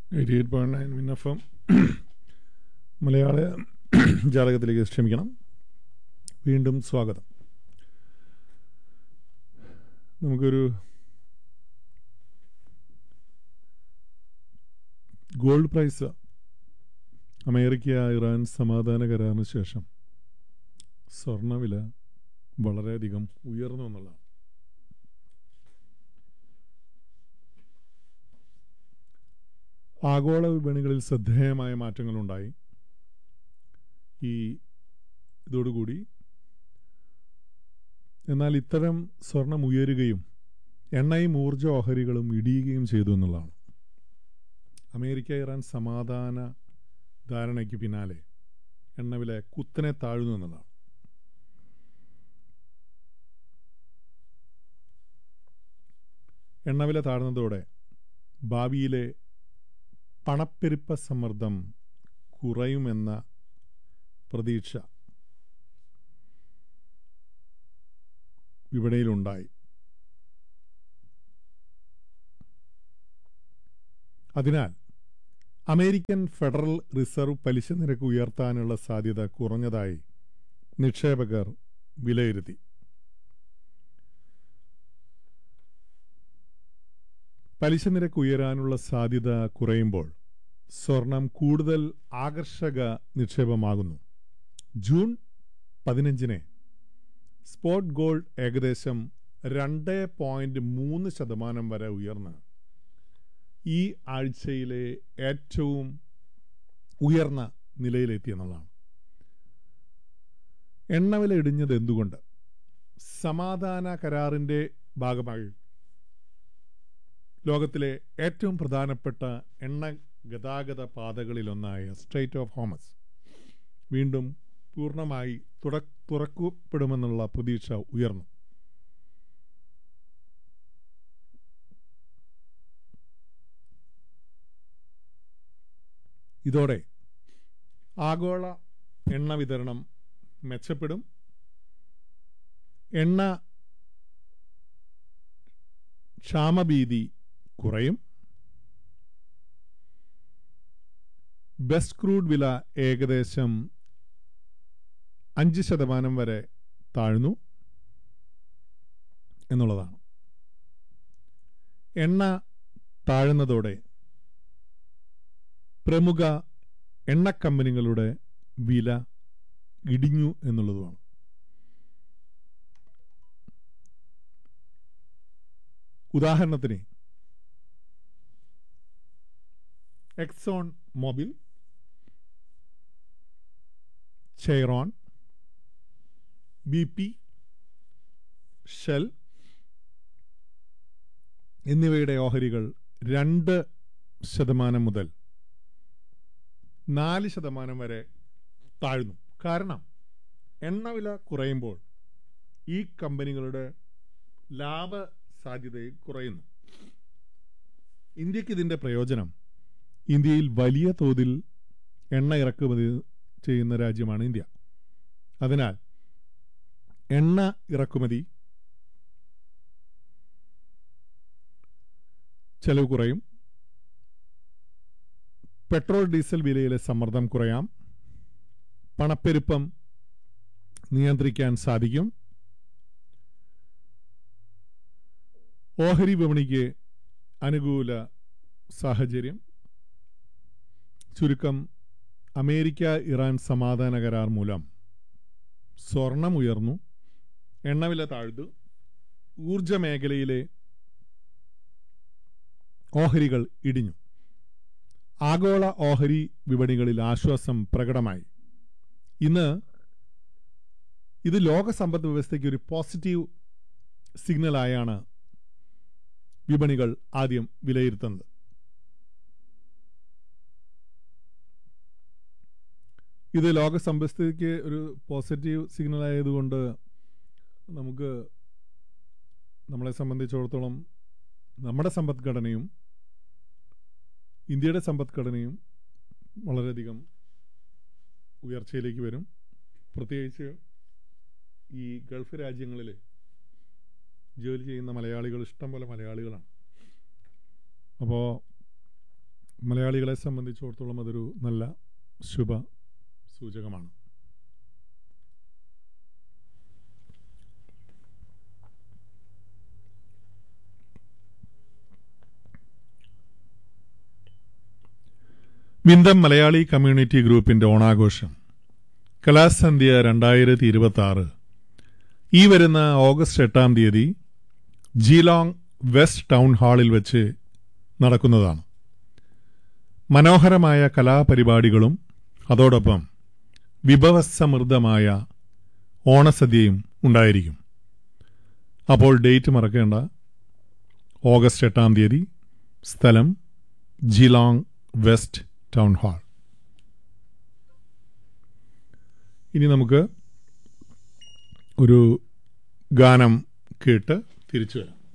eighty eight point nine മിന്നഫം മലയാള ജാതകത്തിലേക്ക് ക്ഷമിക്കണം വീണ്ടും സ്വാഗതം നമുക്കൊരു ഗോൾഡ് പ്രൈസ് അമേരിക്ക ഇറാൻ സമാധാന കരാറിന് ശേഷം സ്വർണ്ണവില വളരെയധികം ഉയർന്നു എന്നുള്ളതാണ് ആഗോള വിപണികളിൽ ശ്രദ്ധേയമായ മാറ്റങ്ങളുണ്ടായി ഈ ഇതോടുകൂടി എന്നാൽ ഇത്തരം സ്വർണം ഉയരുകയും എണ്ണയും ഊർജ ഓഹരികളും ഇടിയുകയും ചെയ്തു എന്നുള്ളതാണ് അമേരിക്ക ഇറാൻ സമാധാന ധാരണയ്ക്ക് പിന്നാലെ എണ്ണവില കുത്തനെ താഴ്ന്നു എന്നുള്ളതാണ് എണ്ണവില താഴ്ന്നതോടെ ഭാവിയിലെ പണപ്പെരുപ്പ സമ്മർദ്ദം കുറയുമെന്ന പ്രതീക്ഷ വിപണിയിലുണ്ടായി അതിനാൽ അമേരിക്കൻ ഫെഡറൽ റിസർവ് പലിശ നിരക്ക് ഉയർത്താനുള്ള സാധ്യത കുറഞ്ഞതായി നിക്ഷേപകർ വിലയിരുത്തി പലിശ നിരക്ക് ഉയരാനുള്ള സാധ്യത കുറയുമ്പോൾ സ്വർണം കൂടുതൽ ആകർഷക നിക്ഷേപമാകുന്നു ജൂൺ പതിനഞ്ചിന് സ്പോട്ട് ഗോൾഡ് ഏകദേശം രണ്ട് പോയിന്റ് മൂന്ന് ശതമാനം വരെ ഉയർന്ന് ഈ ആഴ്ചയിലെ ഏറ്റവും ഉയർന്ന നിലയിലെത്തി എന്നുള്ളതാണ് എണ്ണവില ഇടിഞ്ഞത് എന്തുകൊണ്ട് സമാധാന കരാറിന്റെ ഭാഗമായി ലോകത്തിലെ ഏറ്റവും പ്രധാനപ്പെട്ട എണ്ണ ഗതാഗത പാതകളിലൊന്നായ സ്ട്രേറ്റ് ഓഫ് ഹോമസ് വീണ്ടും പൂർണ്ണമായി തുറക്കപ്പെടുമെന്നുള്ള പ്രതീക്ഷ ഉയർന്നു ഇതോടെ ആഗോള എണ്ണ വിതരണം മെച്ചപ്പെടും എണ്ണ ക്ഷാമഭീതി കുറയും ബെസ്റ്റ് ക്രൂഡ് വില ഏകദേശം അഞ്ച് ശതമാനം വരെ താഴ്ന്നു എന്നുള്ളതാണ് എണ്ണ താഴുന്നതോടെ പ്രമുഖ എണ്ണ കമ്പനികളുടെ വില ഇടിഞ്ഞു എന്നുള്ളതുമാണ് ഉദാഹരണത്തിന് Exxon Mobil Chevron B P Shell എന്നിവയുടെ ഓഹരികൾ രണ്ട് ശതമാനം മുതൽ നാല് ശതമാനം വരെ താഴ്ന്നു കാരണം എണ്ണവില കുറയുമ്പോൾ ഈ കമ്പനികളുടെ ലാഭ സാധ്യതയും കുറയുന്നു ഇന്ത്യക്ക് ഇതിന്റെ പ്രയോജനം ഇന്ത്യയിൽ വലിയ തോതിൽ എണ്ണ ഇറക്കുമതി ചെയ്യുന്ന രാജ്യമാണ് ഇന്ത്യ അതിനാൽ എണ്ണ ഇറക്കുമതി ചെലവ് കുറയും പെട്രോൾ ഡീസൽ വിലയിലെ സമ്മർദ്ദം കുറയാം പണപ്പെരുപ്പം നിയന്ത്രിക്കാൻ സാധിക്കും ഓഹരി വിപണിക്ക് അനുകൂല സാഹചര്യം ചുരുക്കം അമേരിക്ക ഇറാൻ സമാധാന കരാർ മൂലം സ്വർണം ഉയർന്നു എണ്ണവില താഴ്ന്നു ഊർജ മേഖലയിലെ ഓഹരികൾ ഇടിഞ്ഞു ആഗോള ഓഹരി വിപണികളിൽ ആശ്വാസം പ്രകടമായി ഇന്ന് ഇത് ലോക സമ്പദ് വ്യവസ്ഥയ്ക്ക് ഒരു പോസിറ്റീവ് സിഗ്നലായാണ് വിപണികൾ ആദ്യം വിലയിരുത്തുന്നത് ഇത് ലോക സമ്പദ്സ്ഥിതിക്ക് ഒരു പോസിറ്റീവ് സിഗ്നൽ ആയതുകൊണ്ട് നമുക്ക് നമ്മളെ സംബന്ധിച്ചിടത്തോളം നമ്മുടെ സമ്പദ്ഘടനയും ഇന്ത്യയുടെ സമ്പദ്ഘടനയും വളരെയധികം ഉയർച്ചയിലേക്ക് വരും പ്രത്യേകിച്ച് ഈ ഗൾഫ് രാജ്യങ്ങളിൽ ജോലി ചെയ്യുന്ന മലയാളികൾ ഇഷ്ടം പോലെ മലയാളികളാണ് അപ്പോൾ മലയാളികളെ സംബന്ധിച്ചിടത്തോളം അതൊരു നല്ല ശുഭ സൂചകമാണ് വിന്തം മലയാളി കമ്മ്യൂണിറ്റി ഗ്രൂപ്പിന്റെ ഓണാഘോഷം കലാസന്ധ്യ രണ്ടായിരത്തി ഇരുപത്തി ആറ് ഈ വരുന്ന ഓഗസ്റ്റ് എട്ടാം തീയതി ജീലോങ് വെസ്റ്റ് ടൗൺ ഹാളിൽ വെച്ച് നടക്കുന്നതാണ് മനോഹരമായ കലാപരിപാടികളും അതോടൊപ്പം വിഭവസമൃദ്ധമായ ഓണസദ്യയും ഉണ്ടായിരിക്കും അപ്പോൾ ഡേറ്റ് മറക്കേണ്ട ഓഗസ്റ്റ് എട്ടാം തീയതി സ്ഥലം ജിലോങ് വെസ്റ്റ് ടൗൺ ഹാൾ ഇനി നമുക്ക് ഒരു ഗാനം കേട്ട് തിരിച്ചു വരാം